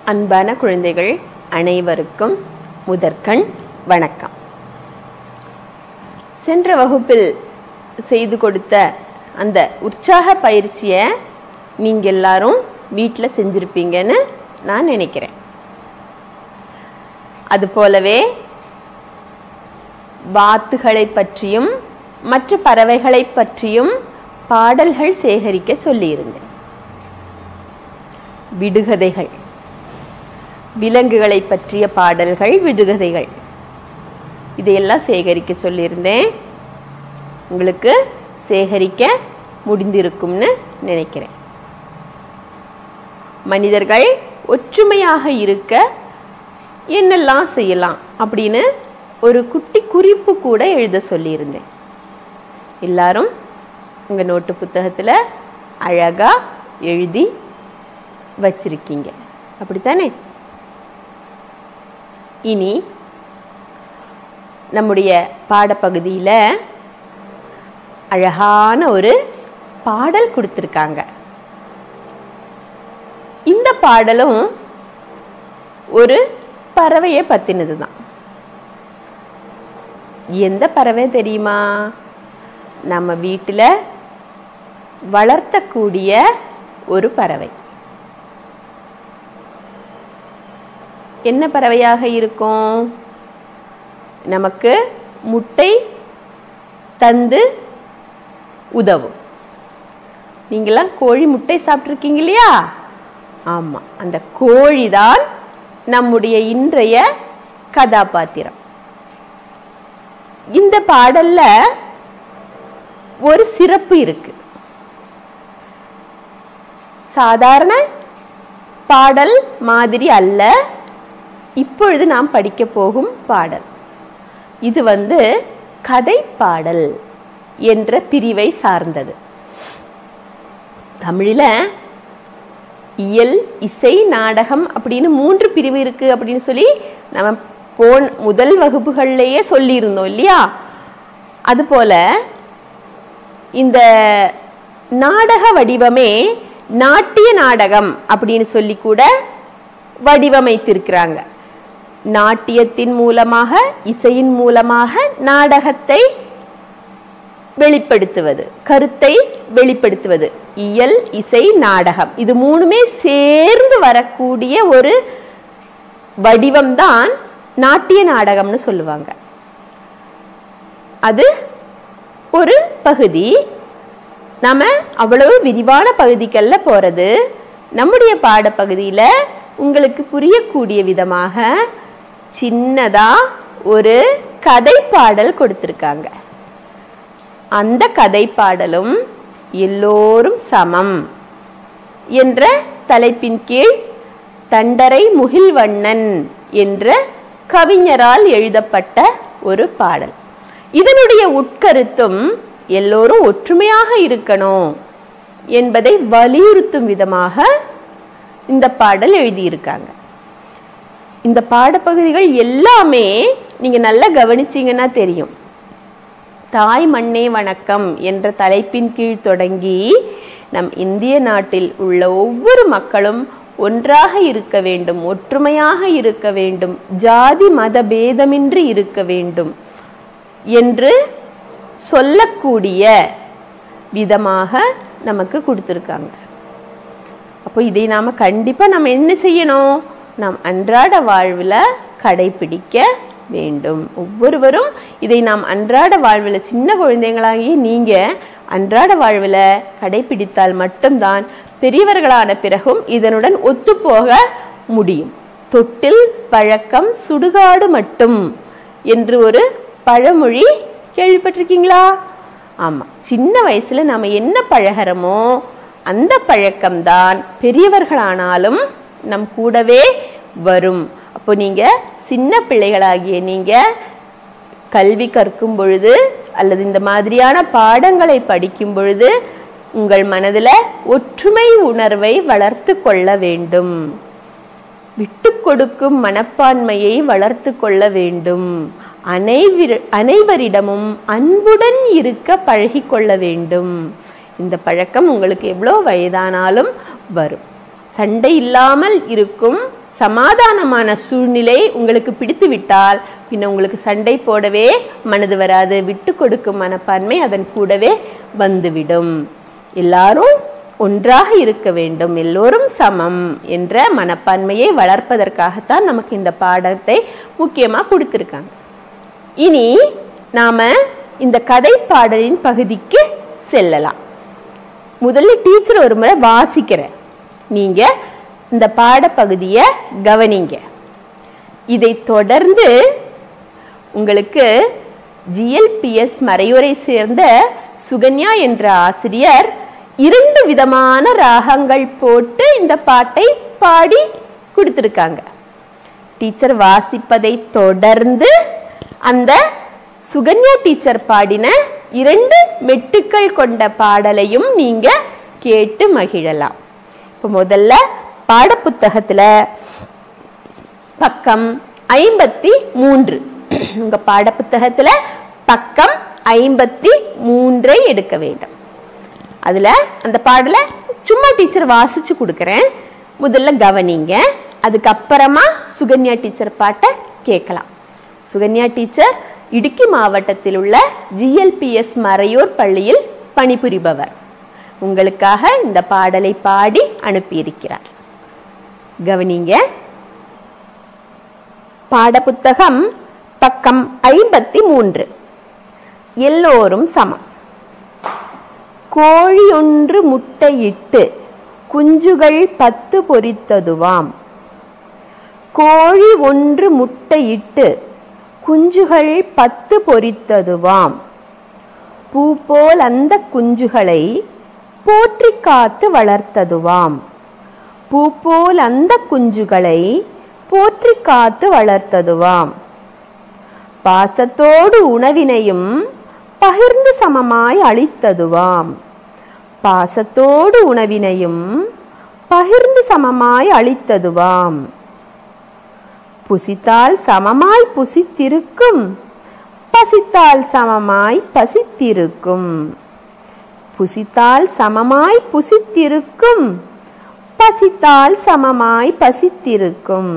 அன்பான குழந்தைகள் அனைவருக்கும் முதற்கண் வணக்கம் சென்ற வகுப்பில் செய்து கொடுத்த அந்த உற்சாக பயிற்சியை நீங்கள் எல்லாரும் வீட்டில் செஞ்சுருப்பீங்கன்னு நான் நினைக்கிறேன் அதுபோலவே வாத்துகளை பற்றியும் மற்ற பறவைகளை பற்றியும் பாடல்கள் சேகரிக்க சொல்லியிருந்தேன் விடுகதைகள் விலங்குகளை பற்றிய பாடல்கள் விடுகதைகள் இதையெல்லாம் சேகரிக்க சொல்லியிருந்தேன் உங்களுக்கு சேகரிக்க முடிந்திருக்கும்னு நினைக்கிறேன் மனிதர்கள் ஒற்றுமையாக இருக்க என்னெல்லாம் செய்யலாம் அப்படின்னு ஒரு குட்டி குறிப்பு கூட எழுத சொல்லியிருந்தேன் எல்லாரும் உங்கள் நோட்டு புத்தகத்தில் அழகாக எழுதி வச்சிருக்கீங்க அப்படித்தானே இனி நம்முடைய பாடப்பகுதியில் அழகான ஒரு பாடல் கொடுத்துருக்காங்க இந்த பாடலும் ஒரு பறவையை பற்றினது தான் எந்த பறவை தெரியுமா நம்ம வீட்டில் வளர்த்தக்கூடிய ஒரு பறவை என்ன பறவையாக இருக்கும் நமக்கு முட்டை தந்து உதவும் நீங்களாம் கோழி முட்டை சாப்பிட்ருக்கீங்க இல்லையா ஆமாம் அந்த கோழி தான் நம்முடைய இன்றைய கதாபாத்திரம் இந்த பாடல்ல ஒரு சிறப்பு இருக்கு சாதாரண பாடல் மாதிரி அல்ல இப்பொழுது நாம் படிக்க போகும் பாடல் இது வந்து கதை பாடல் என்ற பிரிவை சார்ந்தது தமிழில் இயல் இசை நாடகம் அப்படின்னு மூன்று பிரிவு இருக்கு அப்படின்னு சொல்லி நம்ம போன் முதல் வகுப்புகள்லேயே சொல்லியிருந்தோம் இல்லையா அதுபோல இந்த நாடக வடிவமே நாட்டிய நாடகம் அப்படின்னு சொல்லி கூட வடிவமைத்திருக்கிறாங்க நாட்டியத்தின் மூலமாக இசையின் மூலமாக நாடகத்தை வெளிப்படுத்துவது கருத்தை வெளிப்படுத்துவது இயல் இசை நாடகம் இது மூணுமே சேர்ந்து வரக்கூடிய ஒரு வடிவம்தான் நாட்டிய நாடகம்னு சொல்லுவாங்க அது ஒரு பகுதி நம்ம அவ்வளவு விரிவான பகுதிக்கல்ல போகிறது நம்முடைய பாடப்பகுதியில் உங்களுக்கு புரியக்கூடிய விதமாக சின்னதாக ஒரு கதை பாடல் கொடுத்துருக்காங்க அந்த கதை பாடலும் எல்லோரும் சமம் என்ற தலைப்பின் கீழ் தண்டரை முகில்வண்ணன் என்ற கவிஞரால் எழுதப்பட்ட ஒரு பாடல் இதனுடைய உட்கருத்தும் எல்லோரும் ஒற்றுமையாக இருக்கணும் என்பதை வலியுறுத்தும் விதமாக இந்த பாடல் எழுதியிருக்காங்க இந்த பாடப்பகுதிகள் எல்லாமே நீங்க நல்லா கவனிச்சீங்கன்னா தெரியும் தாய் மண்ணே வணக்கம் என்ற தலைப்பின் கீழ் தொடங்கி நம் இந்திய நாட்டில் உள்ள ஒவ்வொரு மக்களும் ஒன்றாக இருக்க வேண்டும் ஒற்றுமையாக இருக்க வேண்டும் ஜாதி மத பேதமின்றி இருக்க வேண்டும் என்று சொல்லக்கூடிய விதமாக நமக்கு கொடுத்துருக்காங்க அப்போ இதை நாம் கண்டிப்பாக நம்ம என்ன செய்யணும் நாம் அன்றாட வாழ்வில் கடைபிடிக்க வேண்டும் ஒவ்வொருவரும் இதை நாம் அன்றாட வாழ்வில் சின்ன குழந்தைங்களாகிய நீங்கள் அன்றாட வாழ்வில் கடைபிடித்தால் மட்டும்தான் பெரியவர்களான பிறகும் இதனுடன் ஒத்துப்போக முடியும் தொட்டில் பழக்கம் சுடுகாடு மட்டும் என்று ஒரு பழமொழி கேள்விப்பட்டிருக்கீங்களா ஆமாம் சின்ன வயசில் நம்ம என்ன பழகிறோமோ அந்த பழக்கம்தான் பெரியவர்களானாலும் நம் கூடவே வரும் அப்போ நீங்கள் சின்ன பிள்ளைகளாகிய நீங்கள் கல்வி கற்கும் பொழுது அல்லது இந்த மாதிரியான பாடங்களை படிக்கும் பொழுது உங்கள் மனதில் ஒற்றுமை உணர்வை வளர்த்து கொள்ள வேண்டும் விட்டு கொடுக்கும் மனப்பான்மையை வளர்த்து கொள்ள வேண்டும் அனைவரி அனைவரிடமும் அன்புடன் இருக்க பழகிக்கொள்ள வேண்டும் இந்த பழக்கம் உங்களுக்கு எவ்வளோ வயதானாலும் வரும் சண்டை இல்லாமல் இருக்கும் சமாதானமான சூழ்நிலை உங்களுக்கு பிடித்து விட்டால் பின்ன உங்களுக்கு சண்டை போடவே மனது வராது விட்டு கொடுக்கும் மனப்பான்மை அதன் கூடவே வந்துவிடும் எல்லாரும் ஒன்றாக இருக்க வேண்டும் எல்லோரும் சமம் என்ற மனப்பான்மையை வளர்ப்பதற்காகத்தான் நமக்கு இந்த பாடத்தை முக்கியமாக கொடுத்துருக்காங்க இனி நாம இந்த கதை பாடலின் பகுதிக்கு செல்லலாம் முதல்ல டீச்சர் ஒரு முறை வாசிக்கிறேன் நீங்க இந்த பாடப்பகுதியை கவனிங்க இதை தொடர்ந்து உங்களுக்கு ஜிஎல்பிஎஸ் மறையுரை சேர்ந்த சுகன்யா என்ற ஆசிரியர் இரண்டு விதமான ராகங்கள் போட்டு இந்த பாட்டை பாடி கொடுத்துருக்காங்க டீச்சர் வாசிப்பதை தொடர்ந்து அந்த சுகன்யா டீச்சர் பாடின இரண்டு மெட்டுக்கள் கொண்ட பாடலையும் நீங்க கேட்டு மகிழலாம் இப்போ முதல்ல பாடப்புத்தகத்துல பக்கம் ஐம்பத்தி மூன்று உங்க பாடப்புத்தகத்துல பக்கம் ஐம்பத்தி மூன்றை எடுக்க வேண்டும் அதுல அந்த பாடலை சும்மா டீச்சர் வாசிச்சு கொடுக்குறேன் முதல்ல கவனிங்க அதுக்கப்புறமா சுகன்யா டீச்சர் பாட்டை கேட்கலாம் சுகன்யா டீச்சர் இடுக்கி மாவட்டத்தில் உள்ள ஜிஎல்பிஎஸ் மறையூர் பள்ளியில் பணிபுரிபவர் உங்களுக்காக இந்த பாடலை பாடி அனுப்பியிருக்கிறார் கவனிங்க பாடப்புத்தகம் பக்கம் ஐம்பத்தி மூன்று எல்லோரும் சமம் கோழி ஒன்று முட்டையிட்டு குஞ்சுகள் பத்து பொரித்ததுவாம் கோழி ஒன்று முட்டையிட்டு குஞ்சுகள் பத்து பொரித்ததுவாம் பூ போல் அந்த குஞ்சுகளை போற்றி காத்து வளர்த்ததுவாம் பூ போல் அந்த குஞ்சுகளை போற்றி காத்து வளர்த்ததுவாம் பாசத்தோடு உணவினையும் பகிர்ந்து சமமாய் அளித்ததுவாம் பாசத்தோடு உணவினையும் பகிர்ந்து சமமாய் அளித்ததுவாம் புசித்தால் சமமாய் புசித்திருக்கும் பசித்தால் சமமாய் பசித்திருக்கும் புசித்தால் சமமாய் புசித்திருக்கும் பசித்தால் சமமாய் பசித்திருக்கும்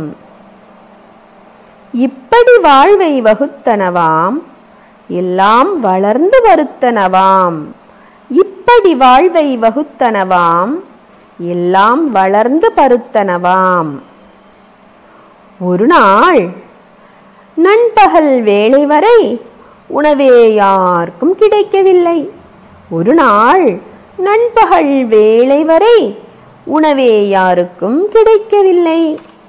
இப்படி வாழ்வை வகுத்தனவாம் எல்லாம் வளர்ந்து வருத்தனவாம் இப்படி வாழ்வை வகுத்தனவாம் எல்லாம் வளர்ந்து பருத்தனவாம் ஒரு நாள் நண்பகல் வேளை வரை உணவே யாருக்கும் கிடைக்கவில்லை ஒரு நாள் நண்பகல் வேளை வரை உணவே யாருக்கும் கிடைக்கவில்லை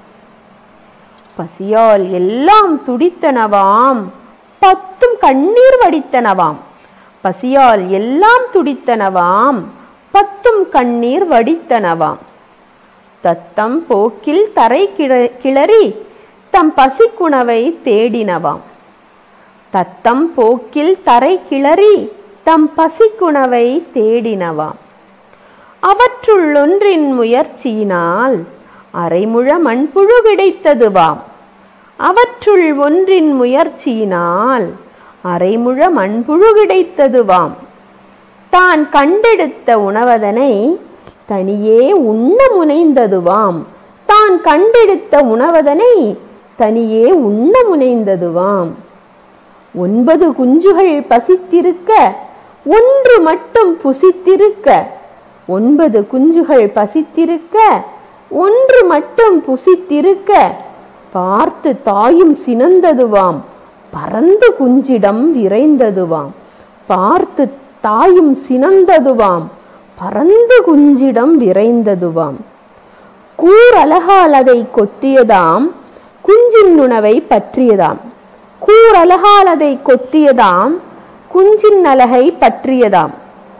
பசியால் எல்லாம் துடித்தனவாம் பத்தும் கண்ணீர் வடித்தனவாம் பசியால் எல்லாம் துடித்தனவாம் பத்தும் கண்ணீர் வடித்தனவாம் தத்தம் போக்கில் தரை கிள- கிளறி தம் பசிக்குணவை தேடினவாம் தத்தம் போக்கில் தரை கிளறி தம் பசிக்குணவை தேடினவாம் அவற்றுள்ளொன்றின் முயற்சியினால் அரைமுழ மண்புழு கிடைத்ததுவாம் அவற்றுள் ஒன்றின் முயற்சியினால் அரைமுழ மண்புழு கிடைத்ததுவாம் தான் கண்டெடுத்த உணவதனை தனியே உண்ண முனைந்ததுவாம் தான் கண்டெடுத்த உணவதனை தனியே உண்ண முனைந்ததுவாம் ஒன்பது குஞ்சுகள் பசித்திருக்க ஒன்று மட்டும் புசித்திருக்க ஒன்பது குஞ்சுகள் பசித்திருக்க ஒன்று மட்டும் புசித்திருக்க பார்த்து தாயும் சினந்ததுவாம் பறந்து குஞ்சிடம் விரைந்ததுவாம் பார்த்து தாயும் சினந்ததுவாம் பறந்து குஞ்சிடம் விரைந்ததுவாம் கூரலகால் அதை கொத்தியதாம் குஞ்சின் உணவை பற்றியதாம் கூரலகால் அதை கொத்தியதாம் குஞ்சின் அலகை பற்றியதாம்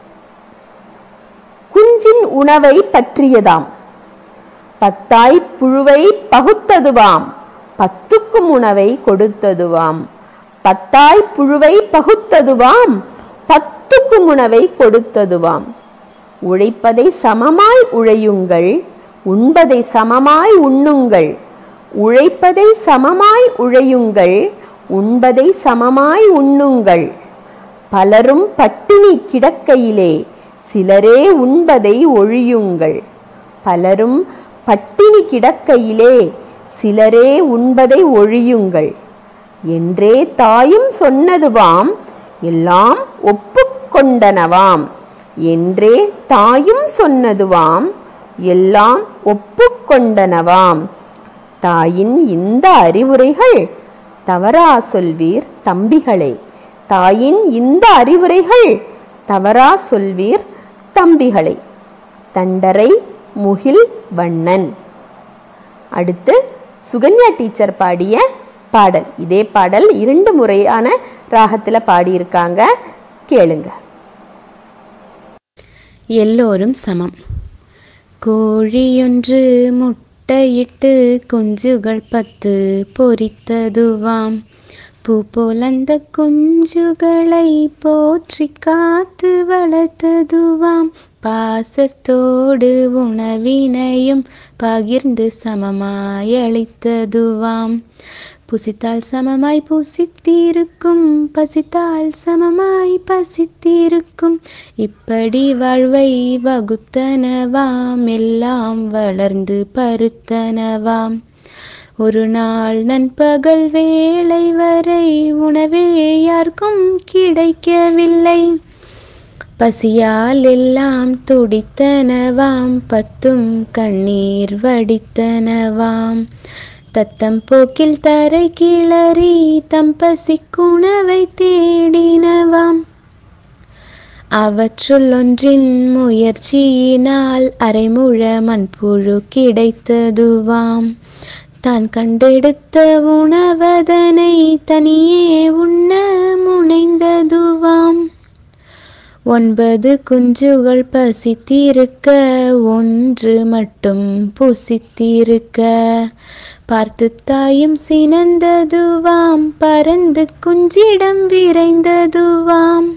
குஞ்சின் உணவை பற்றியதாம் பத்தாய் புழுவை பகுத்ததுவாம் பத்துக்கும் உணவை கொடுத்ததுவாம் பத்தாய் புழுவை பகுத்ததுவாம் பத்துக்கும் உணவை கொடுத்ததுவாம் உழைப்பதை சமமாய் உழையுங்கள் உண்பதை சமமாய் உண்ணுங்கள் உழைப்பதை சமமாய் உழையுங்கள் உண்பதை சமமாய் உண்ணுங்கள் பலரும் பட்டினி கிடக்கையிலே சிலரே உண்பதை ஒழியுங்கள் பலரும் பட்டினி கிடக்கையிலே சிலரே உண்பதை ஒழியுங்கள் என்றே தாயும் சொன்னதுவாம் எல்லாம் ஒப்புக்கொண்டனவாம் என்றே தாயும் சொன்னதுவாம் எல்லாம் ஒப்புக்கொண்டனவாம் தாயின் இந்த அறிவுரைகள் தவறா சொல்வீர் தம்பிகளே தாயின் இந்த அறிவுரைகள் தவறா சொல்வீர் தம்பிகளே தண்டரை முகில் வண்ணன் அடுத்து சுகன்யா டீச்சர் பாடிய பாடல் இதே பாடல் இரண்டு முறையான ராகத்தில் பாடியிருக்காங்க கேளுங்க எல்லோரும் சமம் கோழியொன்று முட்டையிட்டு குஞ்சுகள் பத்து பொரித்ததுவாம் பூ போலந்த குஞ்சுகளை போற்றி காத்து வளர்த்ததுவாம் பாசத்தோடு உணவினையும் பகிர்ந்து சமமாய் அளித்ததுவாம் புசித்தால் சமமாய் புசித்திருக்கும் பசித்தால் சமமாய் பசித்திருக்கும் இப்படி வாழ்வை வகுத்தனவாம் எல்லாம் வளர்ந்து பருத்தனவாம் ஒரு நாள் நண்பகல் வேளை வரை உணவே யாருக்கும் கிடைக்கவில்லை பசியால் எல்லாம் துடித்தனவாம் பத்தும் கண்ணீர் வடித்தனவாம் தத்தம் போக்கில் தரை கிளறி தம் பசிக்குணவை தேடினவாம் அவற்றுள் ஒன்றின் முயற்சியினால் அரைமுழ மண்புழு கிடைத்ததுவாம் தான் கண்டெடுத்த உணவதனை தனியே உண்ண முனைந்ததுவாம் ஒன்பது குஞ்சுகள் பசித்திருக்க ஒன்று மட்டும் புசித்திருக்க பார்த்து தாயும் சினந்ததுவாம் பறந்து குஞ்சிடம் விரைந்ததுவாம்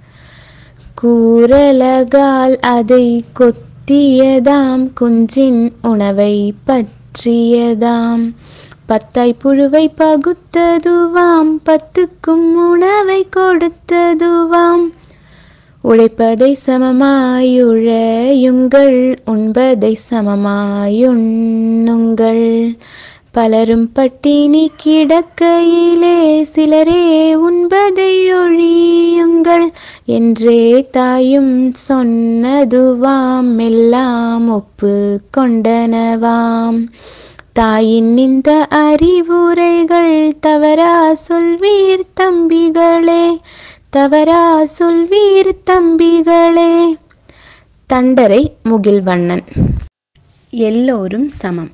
கூரலகால் அதை கொத்தியதாம் குஞ்சின் உணவை பற்றியதாம் பத்தாய் புழுவை பகுத்ததுவாம் பத்துக்கும் உணவை கொடுத்ததுவாம் உழைப்பதை சமமாயுழையுங்கள் உண்பதை சமமாயுண்ணுங்கள் பலரும் பட்டினி கிடக்கையிலே சிலரே உண்பதை ஒழியுங்கள் என்றே தாயும் சொன்னதுவாம் எல்லாம் ஒப்பு கொண்டனவாம் தாயின் இந்த அறிவுரைகள் தவறா சொல்வீர் தம்பிகளே தவறா சொல்வீர் தம்பிகளே தண்டரை முகில்வண்ணன் எல்லோரும் சமம்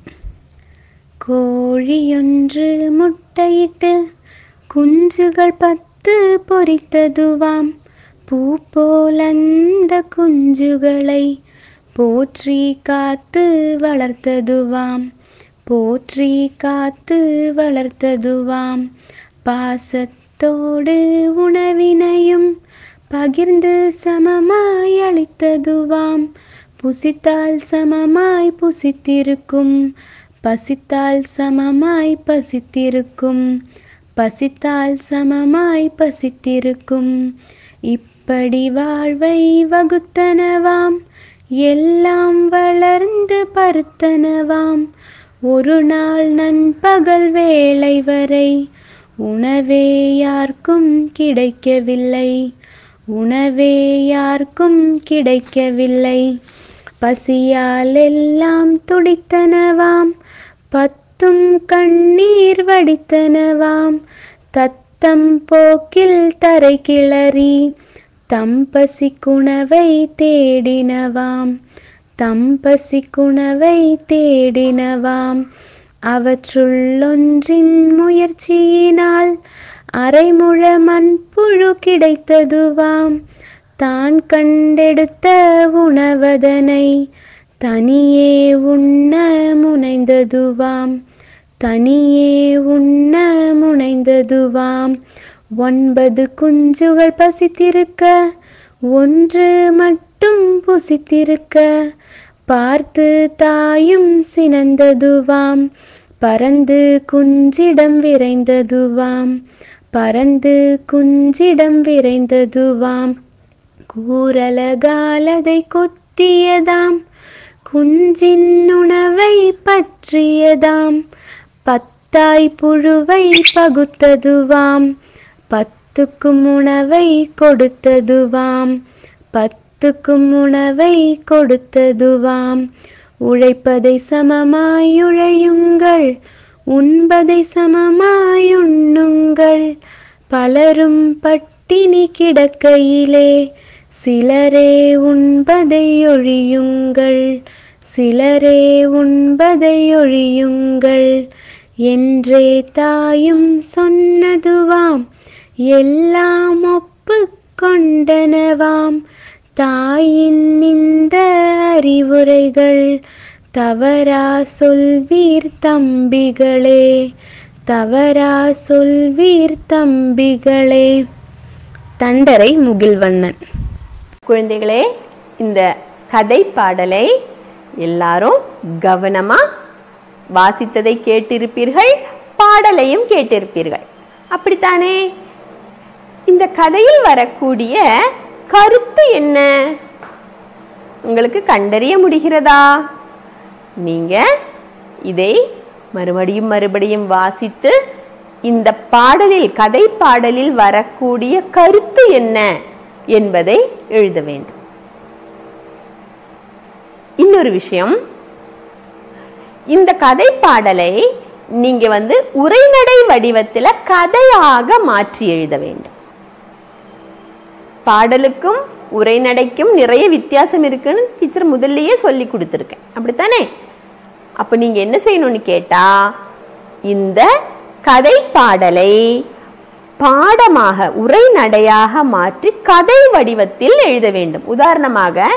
கோழியொன்று முட்டையிட்டு குஞ்சுகள் பத்து பொரித்ததுவாம் பூ போலந்த குஞ்சுகளை போற்றி காத்து வளர்த்ததுவாம் போற்றி காத்து வளர்த்ததுவாம் பாசத்தோடு உணவினையும் பகிர்ந்து சமமாய் அளித்ததுவாம் புசித்தால் சமமாய் புசித்திருக்கும் பசித்தால் சமமாய் பசித்திருக்கும் பசித்தால் சமமாய் பசித்திருக்கும் இப்படி வாழ்வை வகுத்தனவாம் எல்லாம் வளர்ந்து பருத்தனவாம் ஒரு நாள் நண்பகல் வேளை வரை உணவே யாருக்கும் கிடைக்கவில்லை உணவே யாருக்கும் கிடைக்கவில்லை பசியால் எல்லாம் துடித்தனவாம் பத்தும் கண்ணீர் வடித்தனவாம் தத்தம் போக்கில் தரை கிளறி தம் பசிக்குணவை தேடினவாம் தம் பசிக்குணவை தேடினவாம் அவற்றுள்ளொன்றின் முயற்சியினால் அரைமுழ மண்புழு கிடைத்ததுவாம் தான் கண்டெடுத்த உணவதனை தனியே உண்ண முனைந்ததுவாம் தனியே உண்ண முனைந்ததுவாம் ஒன்பது குஞ்சுகள் பசித்திருக்க ஒன்று மட்டும் புசித்திருக்க பார்த்து தாயும் சினந்ததுவாம் பறந்து குஞ்சிடம் விரைந்ததுவாம் பறந்து குஞ்சிடம் விரைந்ததுவாம் கூரலகாலதை கொத்தியதாம் குஞ்சின் உணவை பற்றியதாம் பத்தாய் புழுவை பகுத்ததுவாம் பத்துக்கும் உணவை கொடுத்ததுவாம் பத்துக்கும் உணவை கொடுத்ததுவாம் உழைப்பதை சமமாய் உழையுங்கள் உண்பதை சமமாய் உண்ணுங்கள் பலரும் பட்டினி கிடக்கையிலே சிலரே உண்பதை ஒழியுங்கள் சிலரே உண்பதை ஒழியுங்கள் என்றே தாயும் சொன்னதுவாம் எல்லாம் ஒப்புக்கொண்டனவாம் தாயின் இந்த அறிவுரைகள் தவறா சொல்வீர் தம்பிகளே தவறா சொல்வீர் தம்பிகளே தண்டரை முகில்வண்ணன் குழந்தைகளே இந்த கதை பாடலை எல்லாரும் கவனமா வாசித்ததை கேட்டிருப்பீர்கள் பாடலையும் கேட்டிருப்பீர்கள் அப்படித்தானே இந்த கதையில் வரக்கூடிய கருத்து என்ன உங்களுக்கு கண்டறிய முடிகிறதா நீங்க இதை மறுபடியும் மறுபடியும் வாசித்து இந்த பாடலில் கதை பாடலில் வரக்கூடிய கருத்து என்ன என்பதை எழுத வேண்டும் இன்னொரு விஷயம் இந்த கதை பாடலை நீங்க வந்து உரைநடை வடிவத்தில் கதையாக மாற்றி எழுத வேண்டும் பாடலுக்கும் உரைநடைக்கும் நிறைய வித்தியாசம் இருக்குன்னு டீச்சர் முதல்லயே சொல்லி கொடுத்துருக்கேன் அப்படித்தானே அப்போ நீங்க என்ன செய்யணும்னு கேட்டா இந்த கதை பாடலை பாடமாக உரைநடையாக மாற்றி கதை வடிவத்தில் எழுத வேண்டும் உதாரணமாக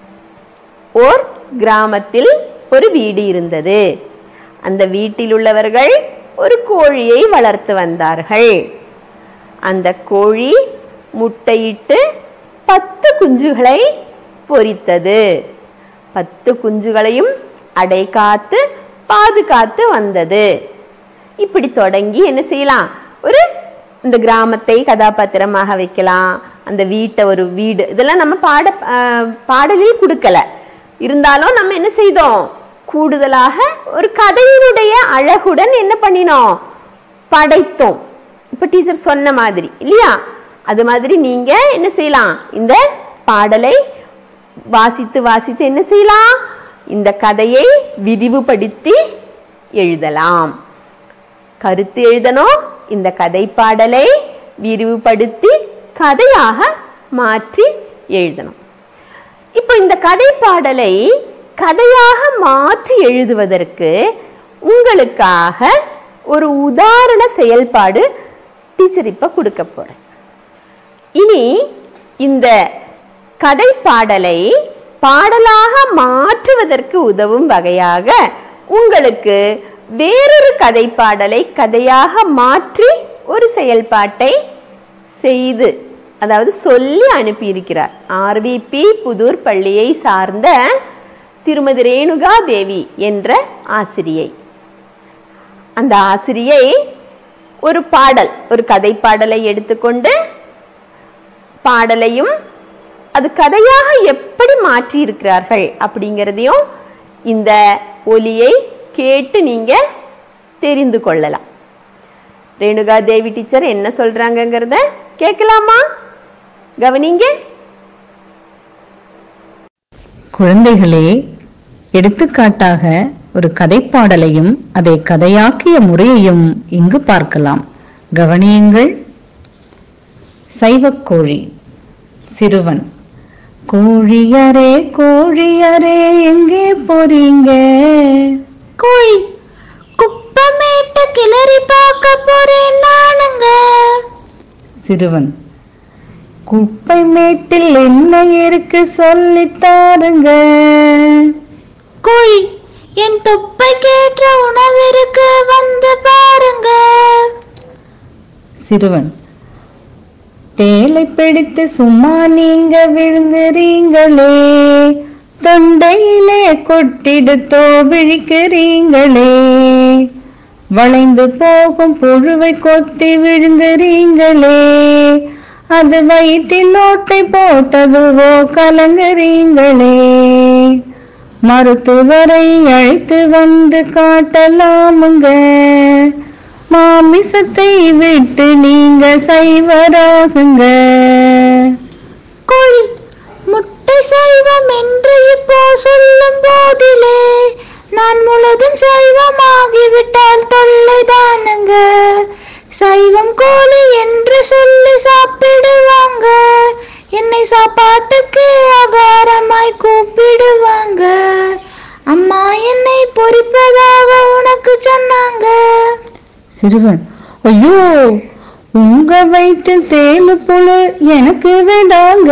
ஓர் கிராமத்தில் ஒரு வீடு இருந்தது அந்த வீட்டில் உள்ளவர்கள் ஒரு கோழியை வளர்த்து வந்தார்கள் அந்த கோழி முட்டையிட்டு பத்து குஞ்சுகளை பொரித்தது பத்து குஞ்சுகளையும் அடை காத்து பாதுகாத்து வந்தது இப்படி தொடங்கி என்ன செய்யலாம் ஒரு இந்த கிராமத்தை கதாபாத்திரமாக வைக்கலாம் அந்த வீட்டை ஒரு வீடு இதெல்லாம் நம்ம பாட அஹ், பாடலில் கொடுக்கல இருந்தாலும் நம்ம என்ன செய்தோம் கூடுதலாக ஒரு கதையினுடைய அழகுடன் என்ன பண்ணினோம் படைத்தோம் இப்போ டீச்சர் சொன்ன மாதிரி இல்லையா அது மாதிரி நீங்க என்ன செய்யலாம் இந்த பாடலை வாசித்து வாசித்து என்ன செய்யலாம் இந்த கதையை விரிவுபடுத்தி எழுதலாம் கருத்து எழுதணும் இந்த கதை பாடலை விரிவுபடுத்தி கதையாக மாற்றி எழுதணும் இப்போ இந்த கதை பாடலை கதையாக மாற்றி எழுதுவதற்கு உங்களுக்காக ஒரு உதாரண செயல்பாடு டீச்சர் இப்போ கொடுக்க போறேன் இனி இந்த கதை பாடலை பாடலாக மாற்றுவதற்கு உதவும் வகையாக உங்களுக்கு வேறொரு கதை பாடலை கதையாக மாற்றி ஒரு செயல்பாட்டை செய்து அதாவது சொல்லி அனுப்பியிருக்கிறார் ஆர்விபி புதூர் பள்ளியை சார்ந்த திருமதி ரேணுகா தேவி என்ற ஆசிரியை அந்த ஆசிரியை ஒரு பாடல் ஒரு கதை பாடலை எடுத்துக்கொண்டு பாடலையும் அது கதையாக எப்படி மாற்றி இருக்கிறார்கள் அப்படிங்கிறதையும் இந்த ஒலியை கேட்டு நீங்க தெரிந்து கொள்ளலாம் ரேணுகா தேவி டீச்சர் என்ன சொல்றாங்கங்கிறத கேட்கலாமா கவனிங்க குழந்தைகளே எடுத்துக்காட்டாக ஒரு கதைப்பாடலையும் அதை கதையாக்கிய முறையையும் இங்கு பார்க்கலாம் கவனியுங்கள் சைவக்கோழி சிறுவன் கோழியரே கோழியரே எங்கே போறீங்க கோழி குப்பமேட்டு கிளறி பார்க்க போறேன் நானுங்க சிறுவன் குப்பை மேட்டில் என்ன இருக்கு சொல்லித் தாருங்க கோழி என் தொப்பைக்கேற்ற உணவிற்கு வந்து பாருங்க சிறுவன் தேலை பிடித்து சும்மா நீங்க விழுங்குறீங்களே தொண்டையிலே கொட்டிடுத்தோ விழிக்கிறீங்களே வளைந்து போகும் புழுவை கொத்தி விழுங்குறீங்களே அது வயிற்றில் ஓட்டை போட்டதுவோ கலங்குறீங்களே மருத்துவரை அழைத்து வந்து காட்டலாமுங்க மாமிசத்தை விட்டு நீங்க சைவராகுங்க கோழி முட்டை சைவம் என்று இப்போ சொல்லும் போதிலே நான் முழுதும் சைவமாகிவிட்டால் தொல்லைதானுங்க சைவம் கோழி என்று சொல்லி சாப்பிடுவாங்க என்னை சாப்பாட்டுக்கு ஆகாரமாய் கூப்பிடுவாங்க அம்மா என்னை பொறிப்பதாக உனக்கு சொன்னாங்க சிறுவன் ஐயோ உங்க வயிற்றில் தேனு புழு எனக்கு வேண்டாங்க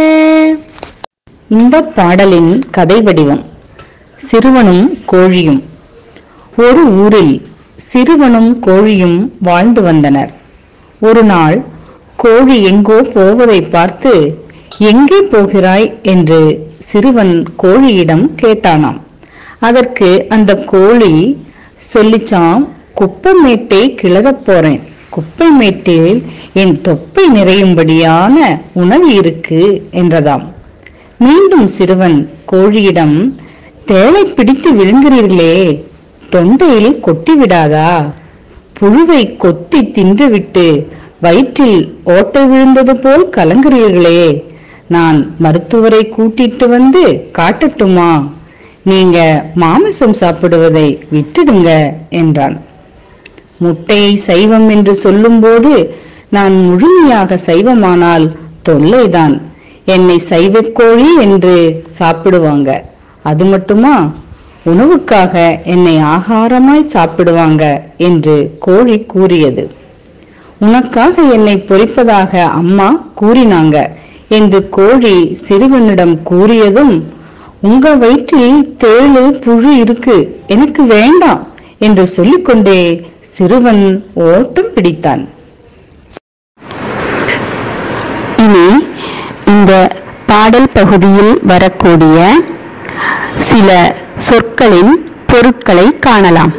இந்த பாடலின் கதை வடிவம் சிறுவனும் கோழியும் ஒரு ஊரில் சிறுவனும் கோழியும் வாழ்ந்து வந்தனர் ஒரு நாள் கோழி எங்கோ போவதை பார்த்து எங்கே போகிறாய் என்று சிறுவன் கோழியிடம் கேட்டானாம் அதற்கு அந்த கோழி சொல்லிச்சாம் குப்பை மேட்டை கிளறப் போறேன் குப்பை மேட்டில் என் தொப்பை நிறையும்படியான உணவு இருக்கு என்றதாம் மீண்டும் சிறுவன் கோழியிடம் தேளை பிடித்து விழுங்குறீர்களே தொண்டையில் கொட்டி விடாதா புழுவை கொத்தி தின்றுவிட்டு வயிற்றில் ஓட்டை விழுந்தது போல் கலங்குறீர்களே நான் மருத்துவரை கூட்டிட்டு வந்து காட்டட்டுமா நீங்க மாமிசம் சாப்பிடுவதை விட்டுடுங்க என்றான் முட்டையை சைவம் என்று சொல்லும்போது நான் முழுமையாக சைவமானால் தொல்லைதான் என்னை சைவக்கோழி என்று சாப்பிடுவாங்க அது மட்டுமா உணவுக்காக என்னை ஆகாரமாய் சாப்பிடுவாங்க என்று கோழி கூறியது உனக்காக என்னை பொறிப்பதாக அம்மா கூறினாங்க என்று கோழி சிறுவனிடம் கூறியதும் உங்க வயிற்றில் தேழு புழு இருக்கு எனக்கு வேண்டாம் என்று சொல்லிக்கொண்டே சிறுவன் ஓட்டம் பிடித்தான் இனி இந்த பாடல் பகுதியில் வரக்கூடிய சில சொற்களின் பொருட்களை காணலாம்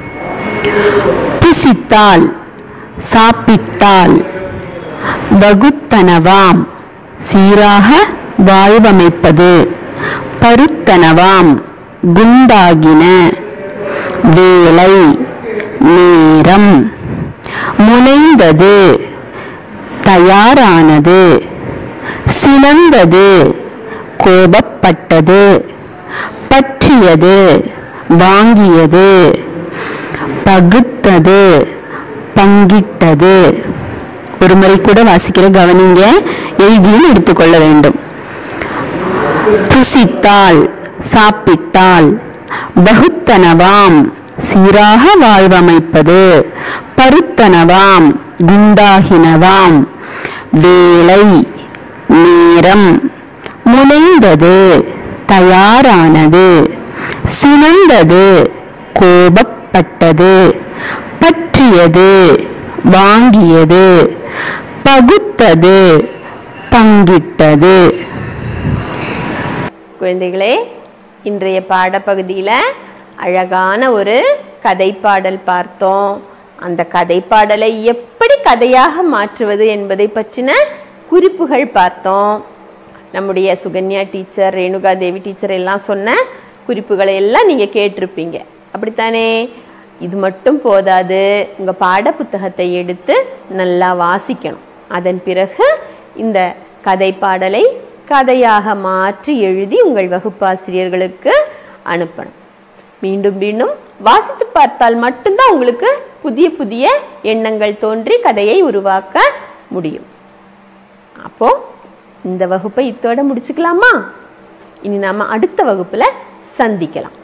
புசித்தால் சாப்பிட்டால் வகுத்தனவாம் சீராக வாழ்வமைப்பது பருத்தனவாம் குண்டாகின வேலை நேரம் முனைந்தது தயாரானது சினந்தது கோபப்பட்டது பற்றியது வாங்கியது பகுத்தது பங்கிட்டது ஒரு முறை கூட வாசிக்கிற கவனிங்க எழுதியும் எடுத்துக்கொள்ள வேண்டும் புசித்தால் சாப்பிட்டால் பகுத்தனவாம் சீராக வாழ்வமைப்பது பருத்தனவாம் குண்டாகினவாம் வேலை நேரம் முனைந்தது தயாரானது சினந்தது கோபப்பட்டது பற்றியது வாங்கியது பகுத்தது பங்கிட்டது குழந்தைகளே இன்றைய பாடப்பகுதியில் அழகான ஒரு கதைப்பாடல் பார்த்தோம் அந்த கதைப்பாடலை எப்படி கதையாக மாற்றுவது என்பதை பற்றின குறிப்புகள் பார்த்தோம் நம்முடைய சுகன்யா டீச்சர் ரேணுகா தேவி டீச்சர் எல்லாம் சொன்ன குறிப்புகளை எல்லாம் நீங்கள் கேட்டிருப்பீங்க அப்படித்தானே இது மட்டும் போதாது உங்கள் பாட புத்தகத்தை எடுத்து நல்லா வாசிக்கணும் அதன் பிறகு இந்த கதை பாடலை கதையாக மாற்றி எழுதி உங்கள் வகுப்பாசிரியர்களுக்கு அனுப்பணும் மீண்டும் மீண்டும் வாசித்து பார்த்தால் மட்டும்தான் உங்களுக்கு புதிய புதிய எண்ணங்கள் தோன்றி கதையை உருவாக்க முடியும் அப்போ இந்த வகுப்பை இத்தோட முடிச்சுக்கலாமா இனி நாம அடுத்த வகுப்புல சந்திக்கலாம்